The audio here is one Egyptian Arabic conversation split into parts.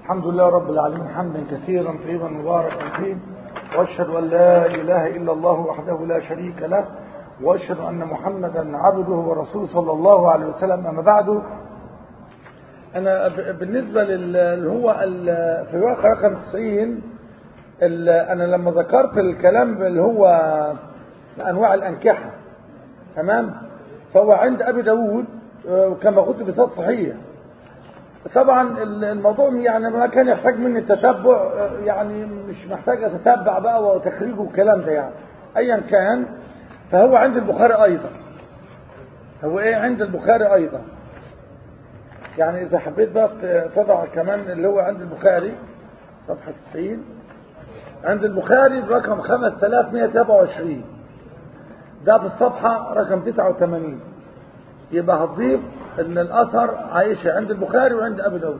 الحمد لله رب العالمين حمدا كثيرا طيبا مباركا فيه واشهد ان لا اله الا الله وحده لا شريك له واشهد ان محمدا عبده ورسوله صلى الله عليه وسلم اما بعد انا بالنسبه اللي هو في الواقع رقم 90 انا لما ذكرت الكلام اللي هو انواع الانكحه تمام فهو عند ابي داود كما قلت بصوت صحيح طبعا الموضوع يعني ما كان يحتاج مني التتبع يعني مش محتاج اتتبع بقى وتخريجه والكلام ده يعني ايا كان فهو عند البخاري ايضا هو ايه عند البخاري ايضا يعني اذا حبيت بقى تضع كمان اللي هو عند البخاري صفحه 90 عند البخاري رقم 5127 ده في الصفحه رقم 89 يبقى هتضيف ان الاثر عائشه عند البخاري وعند ابي داود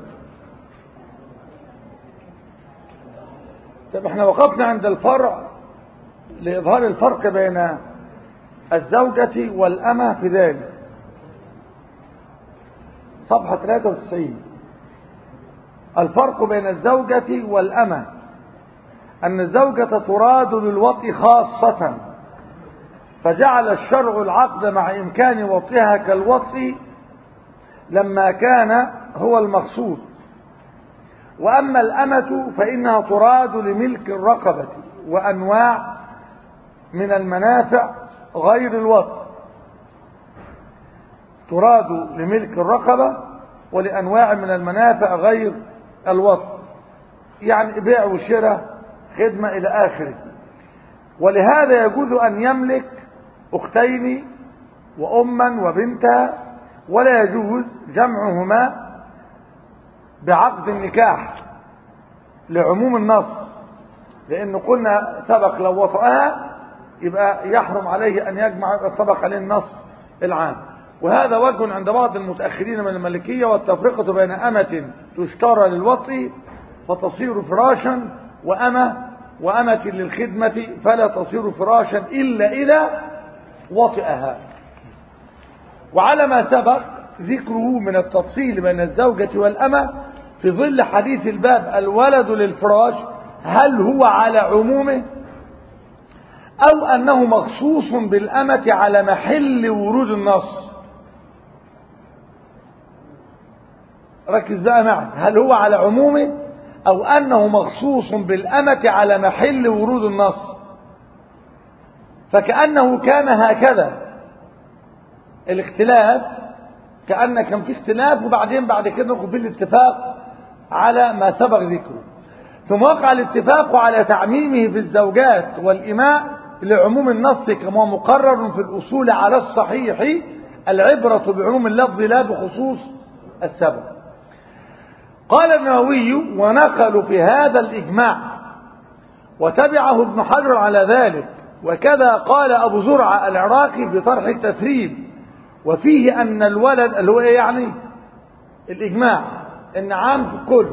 طب احنا وقفنا عند الفرع لاظهار الفرق بين الزوجة والأمة في ذلك صفحة 93 الفرق بين الزوجة والأمة أن الزوجة تراد للوطء خاصة فجعل الشرع العقد مع إمكان وطئها كالوطء لما كان هو المقصود وأما الأمة فإنها تراد لملك الرقبة وأنواع من المنافع غير الوطء تراد لملك الرقبة ولأنواع من المنافع غير الوطء يعني بيع وشراء خدمة إلى آخره ولهذا يجوز أن يملك أختين وأما وبنتا ولا يجوز جمعهما بعقد النكاح لعموم النص لأن قلنا سبق لو وطئها يبقى يحرم عليه أن يجمع سبق عليه النص العام وهذا وجه عند بعض المتأخرين من الملكية والتفرقة بين أمة تشترى للوطء فتصير فراشا وأمة وأمة للخدمة فلا تصير فراشا إلا إذا وطئها وعلى ما سبق ذكره من التفصيل بين الزوجة والأمة في ظل حديث الباب الولد للفراش هل هو على عمومه أو أنه مخصوص بالأمة على محل ورود النص ركز بقى معي هل هو على عمومه أو أنه مخصوص بالأمة على محل ورود النص فكأنه كان هكذا الاختلاف كأن كان في اختلاف وبعدين بعد كده نقول بالاتفاق على ما سبق ذكره ثم وقع الاتفاق على تعميمه في الزوجات والإماء لعموم النص كما مقرر في الأصول على الصحيح العبرة بعموم اللفظ لا بخصوص السبب قال النووي ونقلوا في هذا الإجماع وتبعه ابن حجر على ذلك وكذا قال أبو زرعة العراقي في طرح التثريب وفيه أن الولد اللي هو إيه يعني الإجماع إن عام في الكل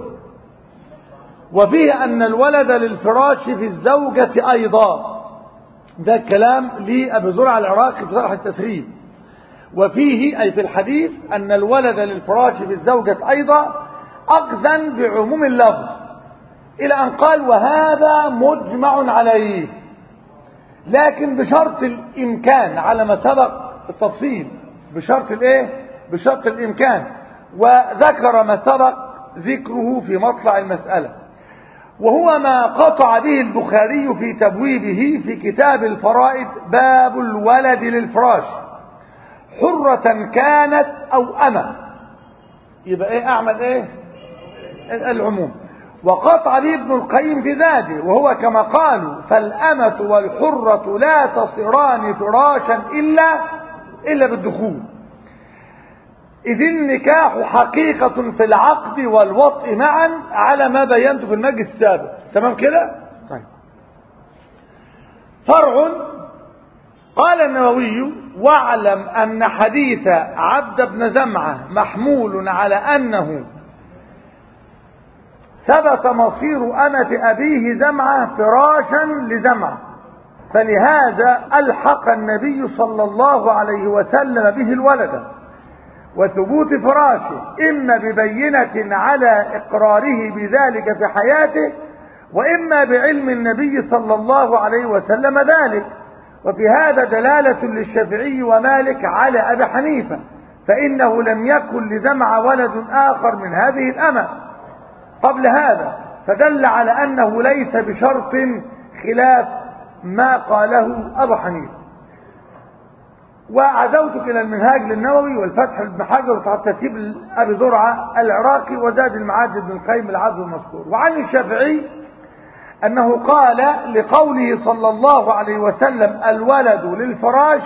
وفيه أن الولد للفراش في الزوجة أيضا ده كلام لأبي زرعة العراقي في طرح التثريب وفيه أي في الحديث أن الولد للفراش في الزوجة أيضا أخذا بعموم اللفظ إلى أن قال وهذا مجمع عليه لكن بشرط الإمكان على ما سبق التفصيل بشرط الإيه؟ بشرط الإمكان وذكر ما سبق ذكره في مطلع المسألة وهو ما قطع به البخاري في تبويبه في كتاب الفرائد باب الولد للفراش حرة كانت أو أمة يبقى إيه أعمل إيه العموم وقطع به ابن القيم في ذاته وهو كما قالوا فالأمة والحرة لا تصيران فراشا إلا إلا بالدخول إذ النكاح حقيقة في العقد والوطء معا على ما بينته في المجلس السابق تمام كده طيب فرع قال النووي واعلم أن حديث عبد بن زمعة محمول على أنه ثبت مصير أمة أبيه زمعة فراشا لزمعة فلهذا ألحق النبي صلى الله عليه وسلم به الولد وثبوت فراشه إما ببينة على إقراره بذلك في حياته وإما بعلم النبي صلى الله عليه وسلم ذلك وفي هذا دلالة للشافعي ومالك على أبي حنيفة فإنه لم يكن لزمع ولد آخر من هذه الأمة قبل هذا فدل على أنه ليس بشرط خلاف ما قاله أبو حنيفة وعزوتك إلى المنهاج للنووي والفتح لابن حجر وتحت ترتيب أبي زرعة العراقي وزاد المعاد بن القيم العبد المذكور وعن الشافعي أنه قال لقوله صلى الله عليه وسلم الولد للفراش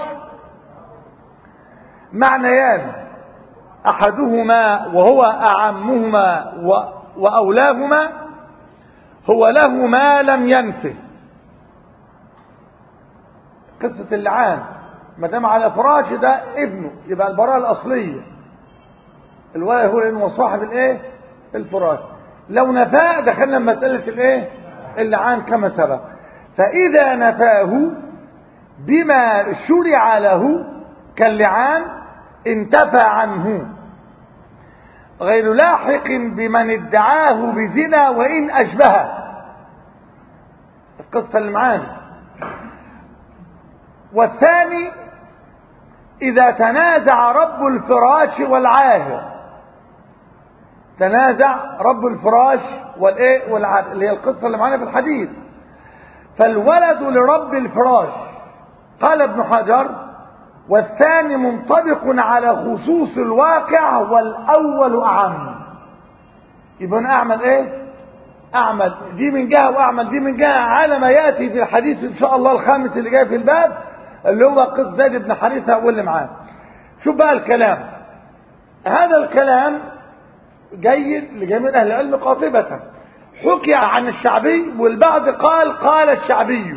معنيان أحدهما وهو أعمهما وأولاهما هو له ما لم ينفه قصة اللعان ما دام على فراش ده ابنه يبقى البراءة الأصلية الولد هو لأنه صاحب الايه الفراش لو نفاه دخلنا مسألة الايه اللعان كما سبق فإذا نفاه بما شرع له كاللعان انتفى عنه غير لاحق بمن ادعاه بزنا وإن أشبهه القصة اللي معانا والثاني إذا تنازع رب الفراش والعاهر تنازع رب الفراش والايه والعاهر اللي هي القصة اللي معانا في الحديث فالولد لرب الفراش قال ابن حجر والثاني منطبق على خصوص الواقع والأول أعم يبقى أنا أعمل إيه أعمل دي من جهة وأعمل دي من جهة على ما يأتي في الحديث إن شاء الله الخامس اللي جاي في الباب اللي هو قصة زيد بن حارثة واللي معاه شوف بقى الكلام هذا الكلام جيد لجميع أهل العلم قاطبة حكي عن الشعبي والبعض قال قال الشعبي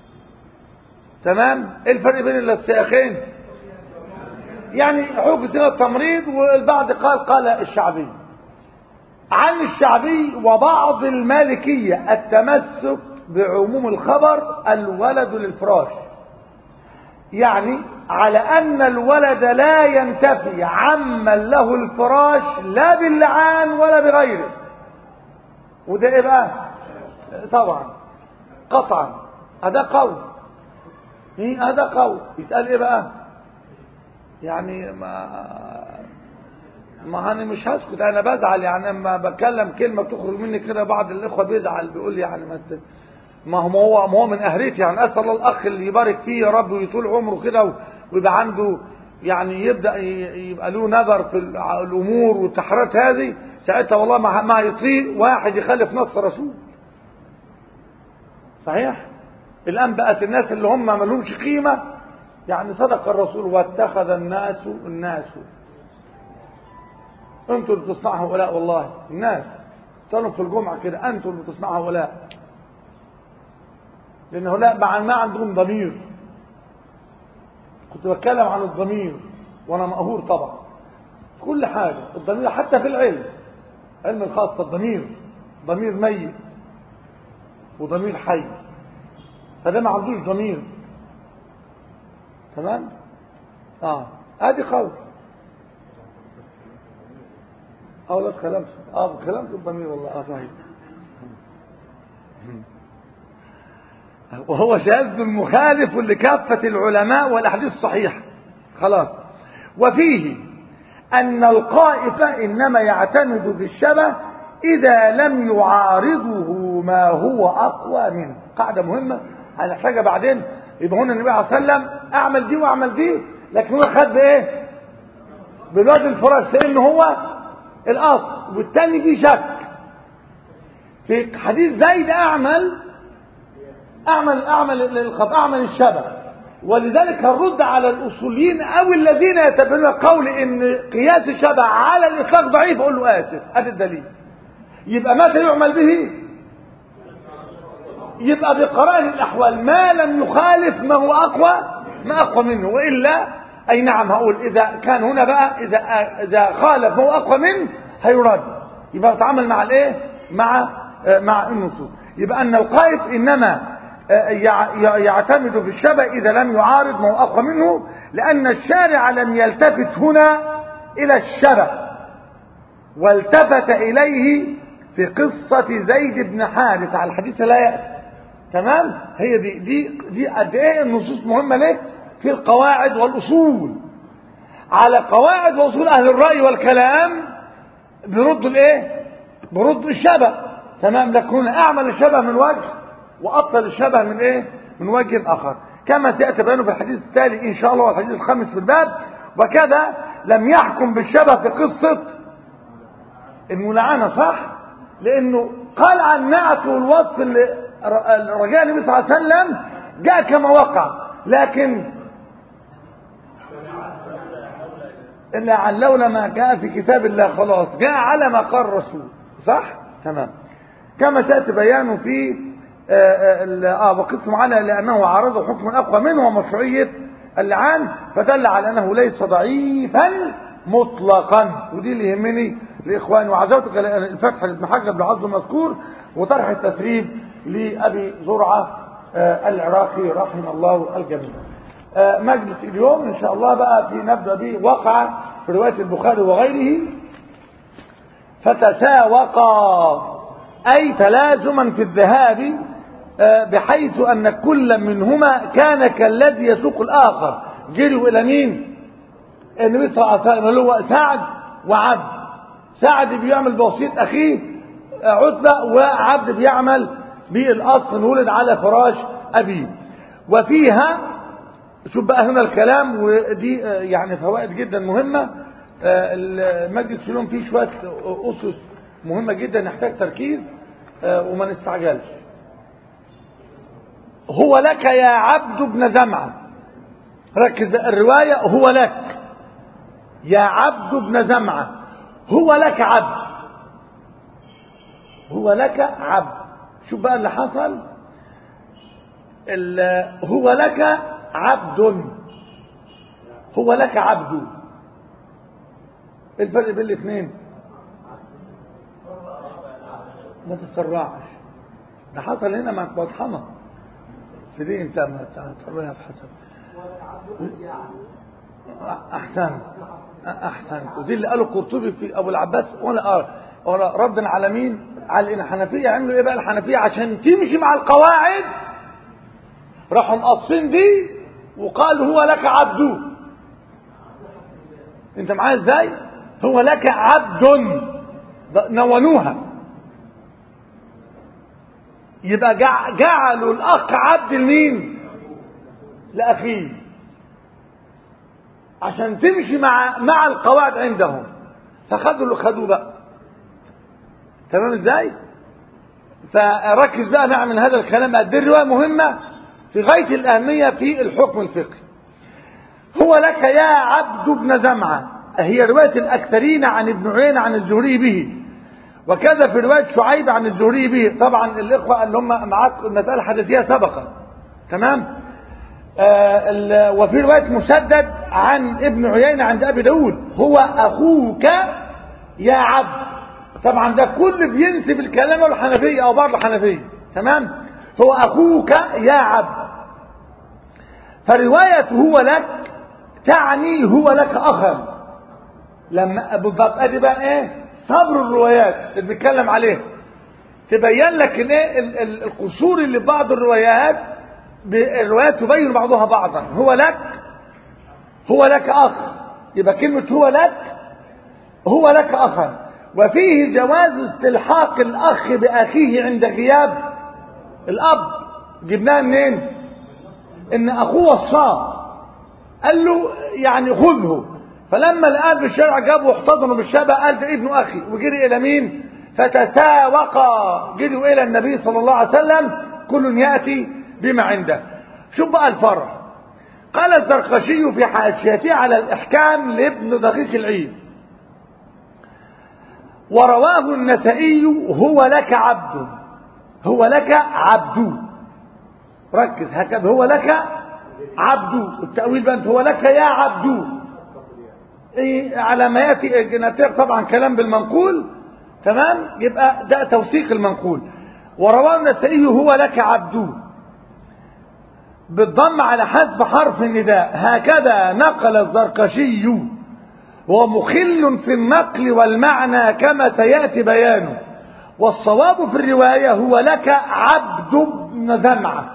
تمام ايه الفرق بين السياقين يعني حكي سنة التمريض والبعض قال قال الشعبي عن الشعبي وبعض المالكية التمسك بعموم الخبر الولد للفراش يعني على أن الولد لا ينتفي عمن له الفراش لا باللعان ولا بغيره وده ايه بقى طبعا قطعا هذا قول ايه هذا قول يتقال ايه بقى يعني ما ما انا مش هسكت انا بزعل يعني لما بتكلم كلمه بتخرج مني كده بعض الاخوه بيزعل بيقول لي يعني ما ما هو ما هو ما هو من اهريتي يعني اسال الله الاخ اللي يبارك فيه يا رب ويطول عمره كده ويبقى عنده يعني يبدا يبقى له نظر في الامور والتحريات هذه ساعتها والله ما ما يطيق واحد يخالف نص رسول صحيح الان بقت الناس اللي هم ما لهمش قيمه يعني صدق الرسول واتخذ الناس الناس انتوا اللي بتصنعوا هؤلاء والله الناس قالوا في الجمعه كده انتوا اللي بتصنعوا هؤلاء لان هؤلاء ما عندهم ضمير كنت بتكلم عن الضمير وانا مقهور طبعا في كل حاجه الضمير حتى في العلم علم الخاصه الضمير ضمير ميت وضمير حي فده ما عندوش ضمير تمام اه ادي قول اه لا كلمت اه كلمت الضمير والله اه صحيح وهو شاذ مخالف لكافة العلماء والأحاديث الصحيحة خلاص وفيه أن القائف إنما يعتمد في الشبه إذا لم يعارضه ما هو أقوى منه قاعدة مهمة هنحتاجها بعدين يبقى هنا النبي عليه الصلاة والسلام أعمل دي وأعمل دي لكن هو خد بإيه؟ بالواد الفراش لأن هو الأصل والتاني فيه شك في حديث زيد أعمل اعمل اعمل الخط اعمل الشبه ولذلك الرد على الاصوليين او الذين يتبنون قول ان قياس الشبه على الاطلاق ضعيف اقول له اسف ادي الدليل يبقى متى يعمل به يبقى بقرائن الاحوال ما لم يخالف ما هو اقوى ما اقوى منه والا اي نعم هقول اذا كان هنا بقى اذا اذا خالف ما هو اقوى منه هيرد يبقى يتعامل مع الايه مع مع النصوص يبقى ان القائد انما يعتمد في الشبه إذا لم يعارض ما هو أقوى منه لأن الشارع لم يلتفت هنا إلى الشبه والتفت إليه في قصة زيد بن حارث على الحديث لا يأتي تمام هي دي دي دي قد ايه النصوص مهمة ليه في القواعد والأصول على قواعد وأصول أهل الرأي والكلام بيردوا الايه بيردوا الشبه تمام لكن أعمل الشبه من وجه وأبطل الشبه من ايه من وجه آخر كما سيأتي بيانه في الحديث التالي إن شاء الله والحديث الخامس في الباب وكذا لم يحكم بالشبه في قصة الملعنة صح لأنه قال عن نعته والوصف اللي رجاء النبي صلى الله عليه وسلم جاء كما وقع لكن إلا لولا ما جاء في كتاب الله خلاص جاء على ما قال الرسول صح تمام كما سيأتي بيانه في اه وقسم على لأنه عارضه حكم أقوى منه ومشروعية اللعان فدل على أنه ليس ضعيفا مطلقا ودي اللي يهمني لإخواني وعزوتك الفتح لابن حجر بن عزم مذكور وطرح التثريب لأبي زرعة آه العراقي رحمه الله الجميع آه مجلس اليوم إن شاء الله بقى في نبدأ به وقع في رواية البخاري وغيره فتساوقا أي تلازما في الذهاب آه بحيث أن كل منهما كان كالذي يسوق الآخر جروا إلى مين النبي صلى الله عليه وسلم اللي هو سعد وعبد سعد بيعمل بوسيط أخيه عتبة وعبد بيعمل بالأصل ولد على فراش أبيه وفيها شوف بقى هنا الكلام ودي يعني فوائد جدا مهمة المجلس اليوم فيه شوية أسس مهمة جدا نحتاج تركيز وما نستعجلش هو لك يا عبد ابن زمعة ركز الرواية هو لك يا عبد ابن زمعة هو لك عبد هو لك عبد شوف بقى اللي حصل هو لك عبد هو لك عبد ايه الفرق بين الاثنين ما تتسرعش ده حصل هنا مع مطحنة في دي انت ما تسرعها في حسب احسن احسن ودي اللي قاله القرطبي في ابو العباس وانا ارى ردا على مين على الحنفيه عملوا ايه بقى الحنفيه عشان تمشي مع القواعد راحوا مقصين دي وقال هو لك عبد انت معايا ازاي هو لك عبد نونوها يبقى جعلوا الاخ عبد لمين لاخيه عشان تمشي مع مع القواعد عندهم فخدوا اللي خدوه بقى تمام ازاي فركز بقى مع من هذا الكلام قد الروايه مهمه في غايه الاهميه في الحكم الفقهي هو لك يا عبد ابن زمعه هي روايه الاكثرين عن ابن عيينه عن الزهري به وكذا في روايه شعيب عن الزهري به طبعا الاخوه اللي هم معاك المساله الحديثيه سبقا تمام آه وفي روايه مسدد عن ابن عيينة عند أبي داود هو أخوك يا عبد طبعا ده كل بينسب الكلام الحنفية أو بعض الحنفية تمام هو أخوك يا عبد فرواية هو لك تعني هو لك أخا لما بالضبط ادي بقى ايه صبر الروايات اللي بنتكلم عليها تبين لك ان ايه القصور اللي في بعض الروايات الروايات تبين بعضها بعضا هو لك هو لك أخ يبقى كلمة هو لك هو لك أخا وفيه جواز استلحاق الأخ بأخيه عند غياب الأب جبناها منين إن أخوه وصاه قال له يعني خذه فلما الآب بالشرع جابه واحتضنه بالشبه قال ده ابن أخي وجري إلى مين فتساوقا جروا إلى النبي صلى الله عليه وسلم كل يأتي بما عنده شوف بقى الفرع قال الزرقشي في حاشيته على الإحكام لابن دقيق العيد ورواه النسائي هو لك عبد هو لك عبد ركز هكذا هو لك عبد التأويل بقى هو لك يا عبد إيه على ما يأتي نتيق طبعا كلام بالمنقول تمام يبقى ده توثيق المنقول ورواه النسائي هو لك عبد بالضم على حذف حرف النداء هكذا نقل الزرقشي وهو مخل في النقل والمعنى كما سيأتي بيانه والصواب في الرواية هو لك عبد بن زمعة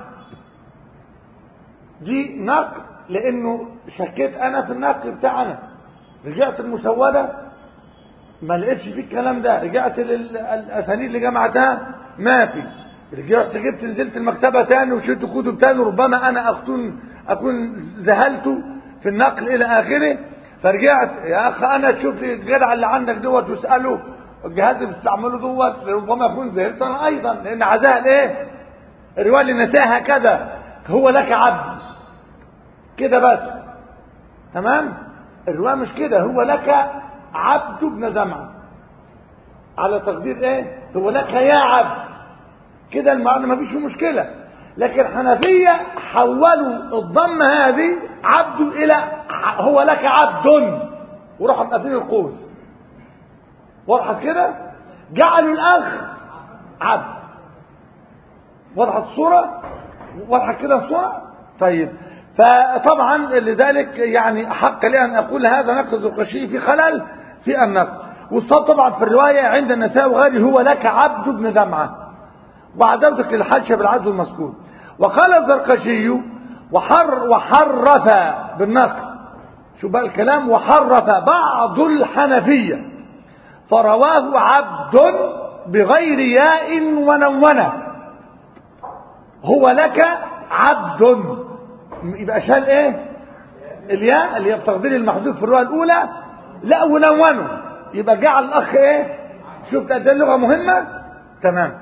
دي نقل لأنه شكيت أنا في النقل بتاعنا رجعت المسودة ما لقيتش فيه الكلام ده رجعت للأسانيد اللي جمعتها ما في رجعت جبت نزلت المكتبة تاني وشلت كتب تاني ربما أنا أكون أكون ذهلت في النقل إلى آخره فرجعت يا أخ أنا تشوف لي الجدع اللي عندك دوت واسأله الجهاز اللي بتستعمله دوت ربما يكون ذهلت أنا أيضا لأن عزاها الإيه؟ الرواية اللي نساها كذا هو لك عبد كده بس تمام الرواية مش كده هو لك عبد ابن زمعة على تقدير ايه هو لك يا عبد كده المعنى ما فيش مشكلة لكن حنفية حولوا الضمة هذه عبد إلى هو لك عبد وراحوا مقفلين القوس وضحت كده جعلوا الأخ عبد وضحت الصورة وضحت كده الصورة طيب فطبعا لذلك يعني حق لي أن أقول هذا نقل الزرقشي في خلل في النقل والصواب طبعا في الرواية عند النساء وغيره هو لك عبد بن زمعة وعزوتك للحج بالعزو المذكور وقال الزرقشي وحر وحرف بالنقل شو بقى الكلام وحرف بعض الحنفية فرواه عبد بغير ياء ونونة هو لك عبد يبقى شال ايه الياء اللي هي بتقدير المحذوف في الروايه الاولى لا ونونه يبقى جعل الاخ ايه شفت قد اللغه مهمه تمام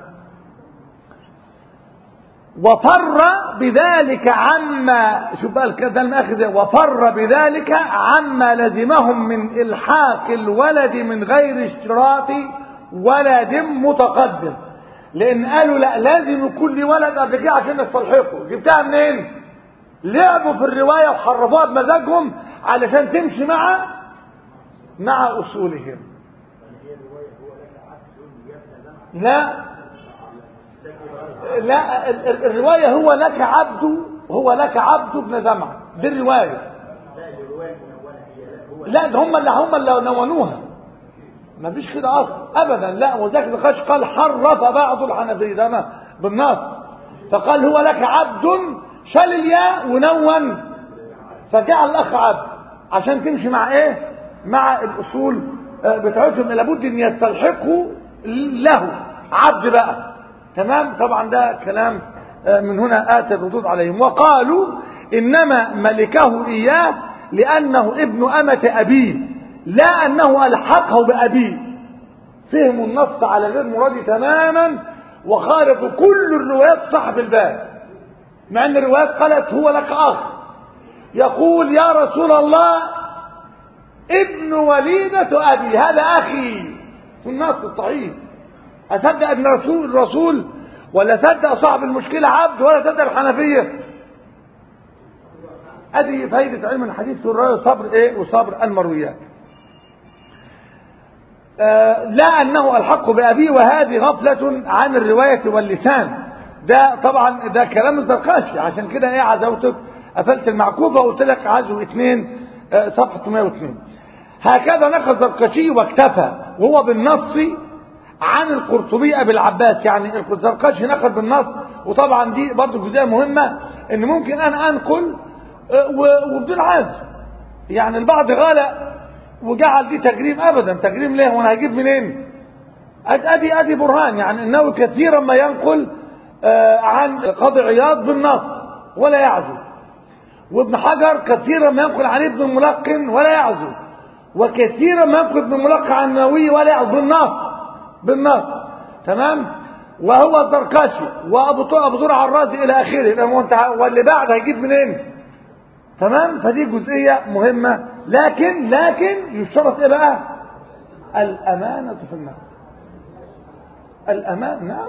وفر بذلك عما شوف بقى ده الماخذ وفر بذلك عما لزمهم من الحاق الولد من غير اشتراط ولد متقدم لان قالوا لا لازم يكون لي ولد قبل كده عشان نستلحقه جبتها منين لعبوا في الروايه وحرفوها بمزاجهم علشان تمشي مع مع اصولهم لا لا الروايه هو لك عبد هو لك عبد ابن زمعه دي الروايه لا ده هم اللي هم اللي نونوها ما فيش كده اصلا ابدا لا وذاك الخش قال حرف بعض الحنفيه ده بالنص فقال هو لك عبد شال الياء ونون فجعل الاخ عبد عشان تمشي مع ايه مع الاصول بتاعتهم لابد ان يستلحقوا له عبد بقى تمام طبعا ده كلام من هنا اتى الردود عليهم وقالوا انما ملكه اياه لانه ابن امه ابيه لا انه الحقه بابيه فهموا النص على غير مرادي تماما وخالفوا كل الروايات صاحب الباب مع ان الروايات قالت هو لك اخ يقول يا رسول الله ابن وليدة ابي هذا اخي في النص الصحيح اصدق ابن رسول الرسول ولا صدق صاحب المشكلة عبد ولا صدق الحنفية ادي فايدة علم الحديث في الرواية صبر ايه وصبر المرويات آه لا انه الحق بابيه وهذه غفلة عن الرواية واللسان ده طبعا ده كلام الزرقاشي عشان كده ايه عزوتك قفلت المعكوفة وقلت لك عزو اثنين آه صفحة 102 هكذا نقل الزرقاشي واكتفى وهو بالنص عن القرطبي ابي العباس يعني الزرقاشي نقل بالنص وطبعا دي برضه جزئيه مهمه ان ممكن انا انقل آه وبدون عزو يعني البعض غالى وجعل دي تجريم ابدا تجريم ليه وانا هجيب منين ادي ادي برهان يعني انه كثيرا ما ينقل عن قاضي عياض بالنص ولا يعزو وابن حجر كثيرا ما ينقل عن ابن الملقن ولا يعزو وكثيرا ما ينقل ابن الملقن عن النووي ولا يعزو بالنص بالنص تمام وهو الزركاشي وابو ابو زرع الرازي الى اخره لما انت واللي بعد هيجيب منين تمام فدي جزئيه مهمه لكن لكن يشترط ايه بقى الامانه في النقل الامان نعم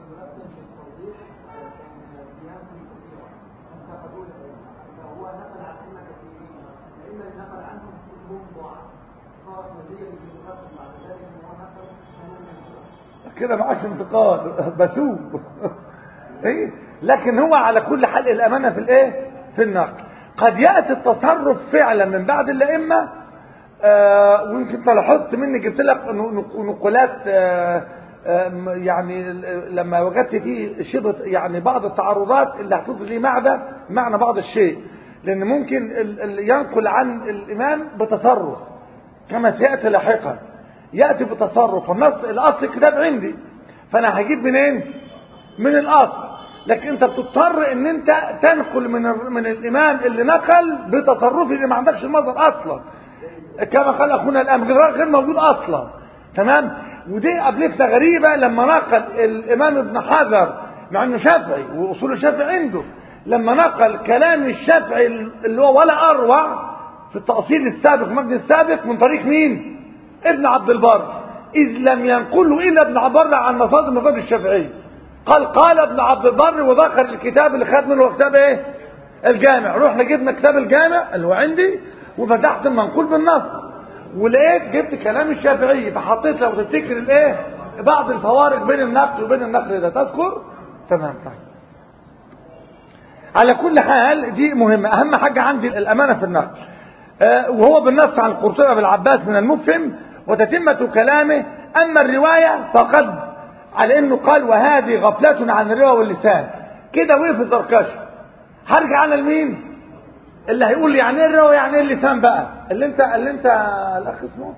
كده معاش انتقاد بسوق ايه لكن هو على كل حال الامانه في الايه في النقل قد ياتي التصرف فعلا من بعد الائمه آه ويمكن انت لاحظت مني جبت لك نقولات آه آه يعني لما وجدت فيه شبه يعني بعض التعرضات اللي هتضيف لي معنى معنى بعض الشيء لان ممكن ال ال ينقل عن الامام بتصرف كما سياتي لاحقا ياتي بتصرف النص الاصل الكتاب عندي فانا هجيب منين من الاصل لكن انت بتضطر ان انت تنقل من من الامام اللي نقل بتصرفه اللي ما عندكش المصدر اصلا كما قال اخونا الان غير موجود اصلا تمام ودي قبلتها غريبه لما نقل الامام ابن حجر مع انه شافعي واصول الشافعي عنده لما نقل كلام الشافعي اللي هو ولا اروع في التاصيل السابق المجد السابق من طريق مين ابن عبد البر اذ لم ينقله الا ابن عبد البر عن مصادر مصادر الشافعي قال قال ابن عبد البر وذكر الكتاب اللي خد منه كتاب ايه الجامع رحنا جبنا كتاب الجامع اللي هو عندي وفتحت المنقول بالنص ولقيت جبت كلام الشافعي فحطيت لو تفتكر الايه بعض الفوارق بين النقل وبين النقل ده تذكر تمام طيب على كل حال دي مهمة اهم حاجة عندي الامانة في النقل آه وهو بالنص عن القرطبة بالعباس من المفهم وتتمة كلامه اما الرواية فقد على انه قال وهذه غفلة عن الرواية واللسان كده وقف الزركشي هرجع على المين اللي هيقول لي يعني ايه الرواية يعني ايه اللسان بقى اللي انت اللي انت الاخ اسمه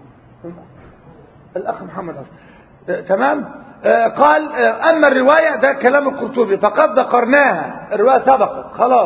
الاخ محمد أصلا. تمام آه قال آه اما الرواية ده كلام القرطبي فقد ذكرناها الرواية سبقت خلاص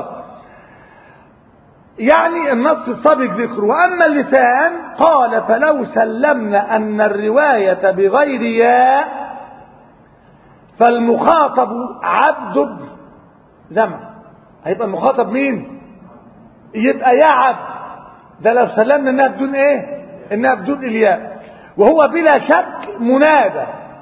يعني النص السابق ذكره واما اللسان قال فلو سلمنا ان الرواية بغير ياء فالمخاطب عبد جمع هيبقى المخاطب مين يبقى يا عبد ده لو سلمنا انها بدون ايه انها بدون الياء وهو بلا شك منادى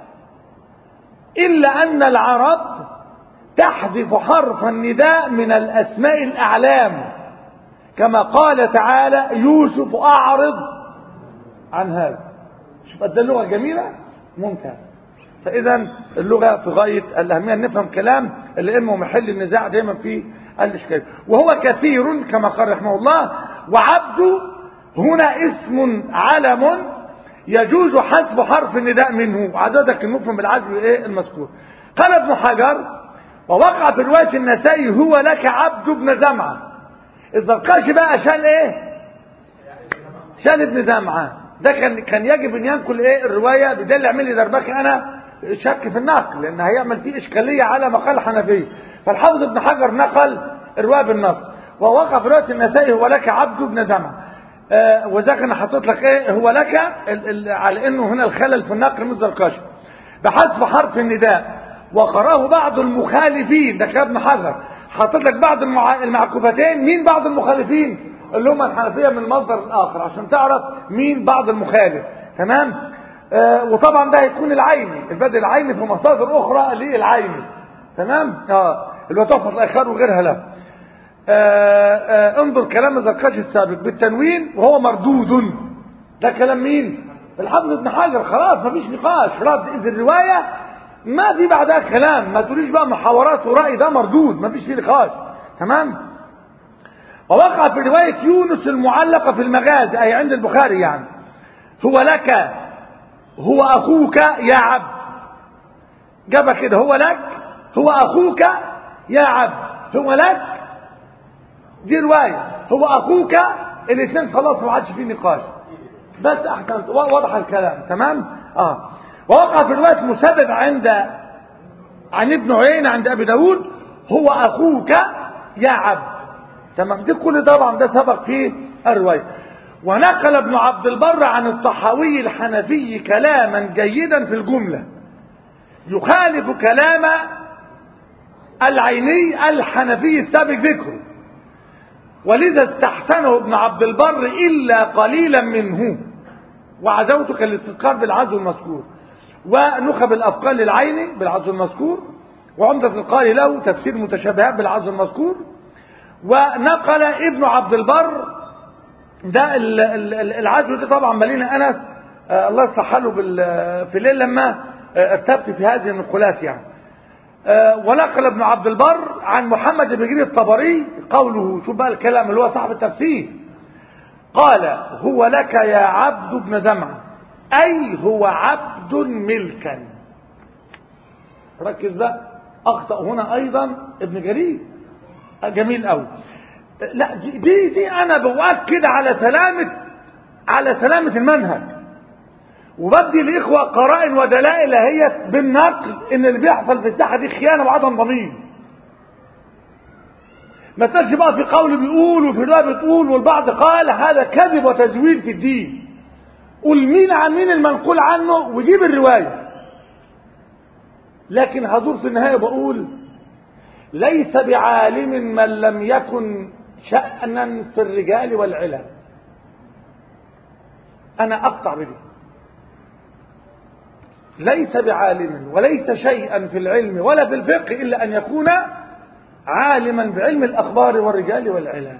الا ان العرب تحذف حرف النداء من الاسماء الاعلام كما قال تعالى يوسف اعرض عن هذا شوف قد اللغه جميله ممتاز فاذا اللغه في غايه الاهميه نفهم كلام اللي امه محل النزاع دايما في الاشكال وهو كثير كما قال رحمه الله وعبد هنا اسم علم يجوز حذف حرف النداء منه عددك المفهم بالعزم ايه المذكور قال ابن حجر ووقع في روايه النسائي هو لك عبد ابن زمعه الزرقاشي بقى شال ايه شال ابن زمعه ده كان كان يجب ان ينقل ايه الروايه ده اللي يعمل لي دربكه انا شك في النقل لان هيعمل فيه اشكاليه على مقال حنفيه فالحافظ ابن حجر نقل الروايه بالنص ووقع في روايه النسائي هو لك عبد ابن زمعه آه وذاك انا حطيت لك ايه هو لك ال ال على انه هنا الخلل في النقل من الزرقاشي بحذف حرف النداء وقراه بعض المخالفين ده كلام ابن حجر حطيت لك بعض المع... المعكوفتين مين بعض المخالفين اللي هم الحنفيه من المصدر الاخر عشان تعرف مين بعض المخالف تمام آه وطبعا ده هيكون العيني البدل العيني في مصادر اخرى للعيني تمام اه اللي هو تحفظ الاخر وغيرها لا آه آه انظر كلام الزركشي السابق بالتنوين وهو مردود ده كلام مين الحافظ ابن حجر خلاص مفيش نقاش رد اذ الروايه ما في بعدها كلام ما تقوليش بقى محاورات ورأي ده مردود ما فيش فيه نقاش تمام ووقع في رواية يونس المعلقة في المغازي أي عند البخاري يعني هو لك هو أخوك يا عبد جابها كده هو لك هو أخوك يا عبد هو لك دي رواية هو أخوك الاثنين خلاص ما عادش فيه نقاش بس أحسنت واضح الكلام تمام اه ووقع في رواية مسبب عند عن ابن عيينة عند أبي داود هو أخوك يا عبد تمام دي كل طبعا ده سبق في الرواية ونقل ابن عبد البر عن الطحاوي الحنفي كلاما جيدا في الجملة يخالف كلام العيني الحنفي السابق ذكره ولذا استحسنه ابن عبد البر إلا قليلا منه وعزوتك الاستذكار بالعزو المذكور ونخب الأفقال للعين بالعزو المذكور وعمدة القاري له تفسير متشابهات بالعزو المذكور ونقل ابن عبد البر ده العزو ده طبعا مالينا أنس آه الله يصح له في الليل لما ارتبت في هذه النقولات يعني آه ونقل ابن عبد البر عن محمد بن جرير الطبري قوله شوف بقى الكلام اللي هو صاحب التفسير قال هو لك يا عبد ابن زمعة أي هو عبد ملكا ركز بقى أخطأ هنا أيضا ابن جرير جميل قوي لا دي, دي, دي أنا بؤكد على سلامة على سلامة المنهج وبدي الإخوة قرائن ودلائل هي بالنقل إن اللي بيحصل في الساحة دي خيانة وعدم ضمير ما تقولش بقى في قول بيقول وفي رواية بتقول والبعض قال هذا كذب وتزوير في الدين قول مين عن مين المنقول عنه وجيب الرواية لكن هدور في النهاية بقول ليس بعالم من لم يكن شأنا في الرجال والعلم أنا أقطع بدي ليس بعالم وليس شيئا في العلم ولا في الفقه إلا أن يكون عالما بعلم الأخبار والرجال والعلم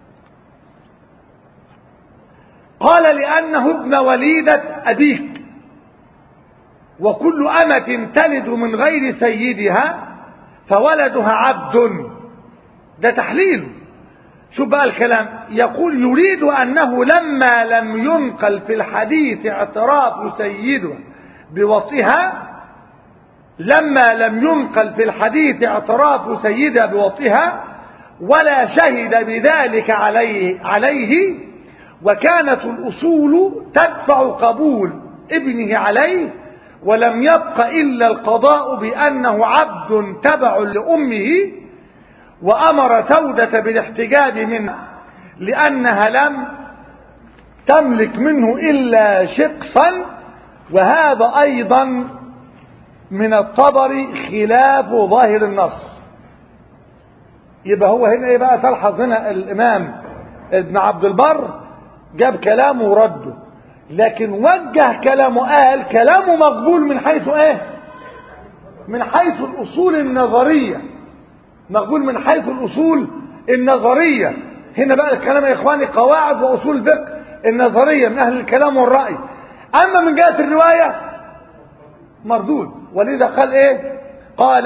قال لأنه ابن وليدة أبيك وكل أمة تلد من غير سيدها فولدها عبد ده تحليل شوف بقى الكلام يقول يريد أنه لما لم ينقل في الحديث اعتراف سيدها بوطئها لما لم ينقل في الحديث اعتراف سيدها بوطئها ولا شهد بذلك عليه عليه وكانت الأصول تدفع قبول ابنه عليه ولم يبق إلا القضاء بأنه عبد تبع لأمه وأمر سودة بالاحتجاب منه لأنها لم تملك منه إلا شقصا وهذا أيضا من الطبر خلاف ظاهر النص يبقى هو هنا ايه بقى تلحظ هنا الامام ابن عبد البر جاب كلامه ورده لكن وجه كلامه قال كلامه مقبول من حيث ايه من حيث الاصول النظريه مقبول من حيث الاصول النظريه هنا بقى الكلام يا اخواني قواعد واصول الفقه النظريه من اهل الكلام والراي اما من جهه الروايه مردود ولذا قال ايه قال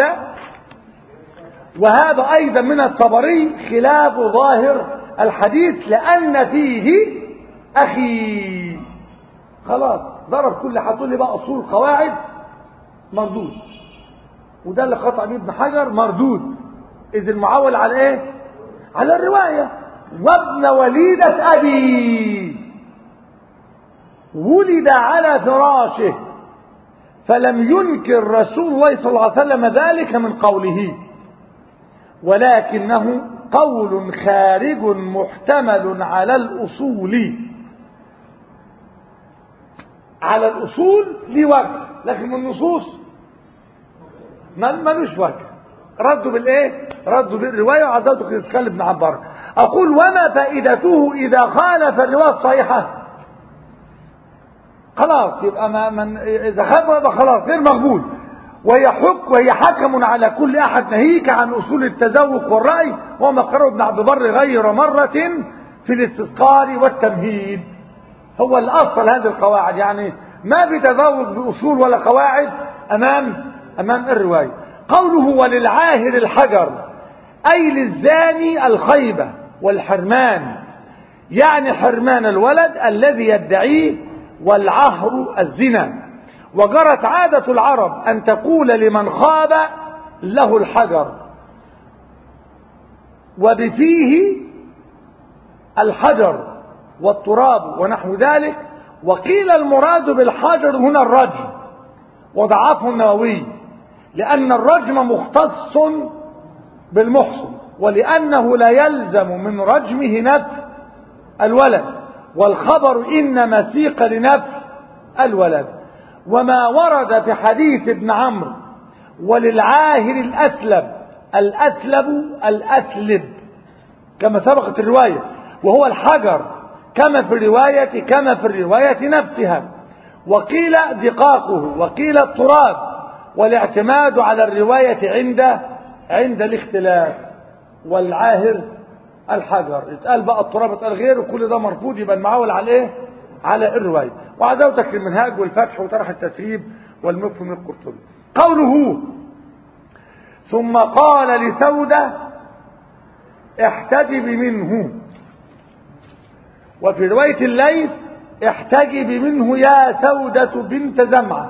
وهذا ايضا من الطبري خلاف ظاهر الحديث لان فيه اخي خلاص ضرب كل هتقول لي بقى اصول قواعد مردود وده اللي قطع بيه ابن حجر مردود اذ المعول على ايه على الروايه وابن وليده ابي ولد على فراشه فلم ينكر رسول الله صلى الله عليه وسلم ذلك من قوله ولكنه قول خارج محتمل على الأصول على الأصول ليه وجه لكن النصوص ملوش وجه ردوا بالايه ردوا بالرواية وعزوته كده يتكلم ابن عبار أقول وما فائدته إذا خالف الرواية الصحيحة خلاص يبقى ما من اذا خالف يبقى خلاص غير مقبول وهي حك وهي حكم على كل احد ناهيك عن اصول التذوق والراي وما قرأه ابن عبد البر غير مره في الاستذكار والتمهيد هو الاصل هذه القواعد يعني ما بتذوق باصول ولا قواعد امام امام الروايه قوله وللعاهر الحجر اي للزاني الخيبه والحرمان يعني حرمان الولد الذي يدعيه والعهر الزنا وجرت عادة العرب أن تقول لمن خاب له الحجر وبفيه الحجر والتراب ونحو ذلك وقيل المراد بالحجر هنا الرجم وضعفه النووي لأن الرجم مختص بالمحصن ولأنه لا يلزم من رجمه نفس الولد والخبر إنما سيق لنفس الولد وما ورد في حديث ابن عمرو وللعاهر الأسلب الأسلب الأسلب كما سبقت الرواية وهو الحجر كما في الرواية كما في الرواية نفسها وقيل دقاقه وقيل التراب والاعتماد على الرواية عند عند الاختلاف والعاهر الحجر يتقال بقى التراب يتقال غيره كل ده مرفوض يبقى المعول على ايه على الرواية وعزوتك المنهاج والفتح وطرح التسريب والمفهم القرطبي قوله ثم قال لسودة احتجب منه وفي رواية الليث احتجب منه يا سودة بنت زمعة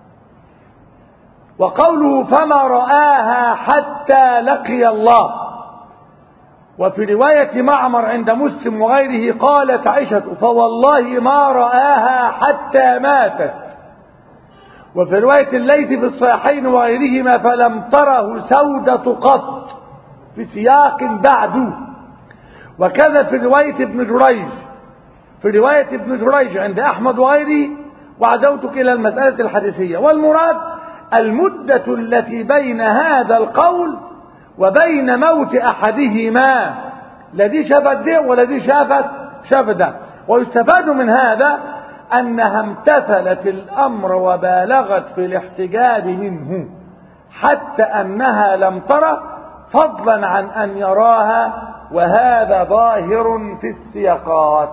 وقوله فما رآها حتى لقي الله وفي رواية معمر عند مسلم وغيره قالت عائشة فوالله ما رآها حتى ماتت وفي رواية الليث في الصحيحين وغيرهما فلم تره سودة قط في سياق بعد وكذا في رواية ابن جريج في رواية ابن جريج عند أحمد وغيره وعزوتك إلى المسألة الحديثية والمراد المدة التي بين هذا القول وبين موت أحدهما الذي شافت ده والذي شافت شافت ده ويستفاد من هذا أنها امتثلت الأمر وبالغت في الاحتجاب منه حتى أنها لم ترى فضلا عن أن يراها وهذا ظاهر في السياقات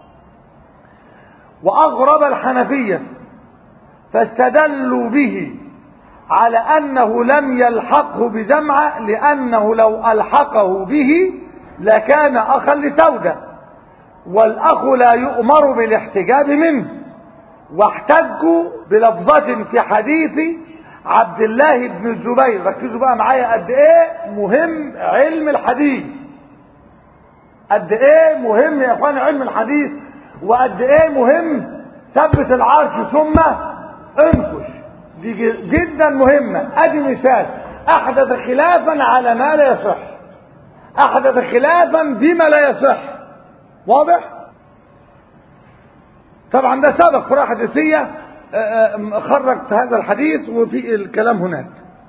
وأغرب الحنفية فاستدلوا به على أنه لم يلحقه بجمعة لأنه لو ألحقه به لكان أخا لسودة والأخ لا يؤمر بالاحتجاب منه واحتجوا بلفظة في حديث عبد الله بن الزبير ركزوا بقى معايا قد ايه مهم علم الحديث قد ايه مهم يا اخوان علم الحديث وقد ايه مهم ثبت العرش ثم انكش دي جدا مهمة ادي مثال احدث خلافا على ما لا يصح احدث خلافا بما لا يصح واضح طبعا ده سبق في حديثية خرجت هذا الحديث وفي الكلام هناك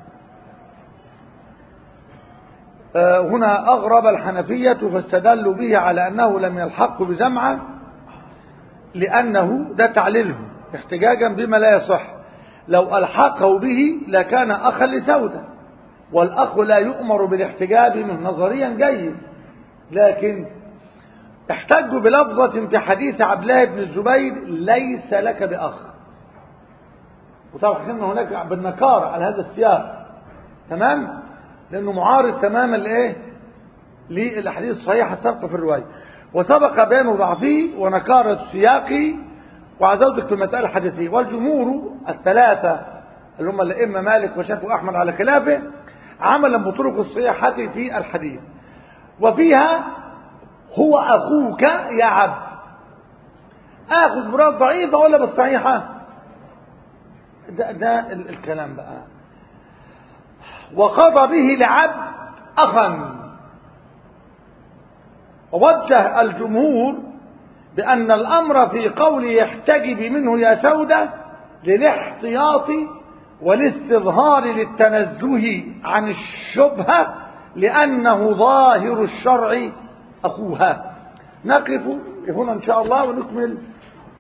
هنا أغرب الحنفية فاستدلوا به على أنه لم يلحق بجمعة لأنه ده تعليله احتجاجا بما لا يصح لو ألحقه به لكان أخا لسودة والأخ لا يؤمر بالاحتجاب منه نظريا جيد لكن احتجوا بلفظة في حديث عبد الله بن الزبير ليس لك بأخ وطبعا ان هناك بالنكارة على هذا السياق تمام لأنه معارض تماما لإيه للأحاديث الصحيحة السابقة في الرواية وسبق بيان ضعفه ونكارة سياقه وعزوتك في المسألة الحديثية والجمهور الثلاثة اللي هم الأئمة مالك وشافعي وأحمد على خلافه عملا بطرق الصحيحة في الحديث وفيها هو أخوك يا عبد آخذ مراد ضعيفة ولا بالصحيحة ده, ده الكلام بقى وقضى به لعبد أخا ووجه الجمهور بأن الأمر في قول يحتجب منه يا سودة للاحتياط والاستظهار للتنزه عن الشبهة لأنه ظاهر الشرع أخوها نقف هنا إن شاء الله ونكمل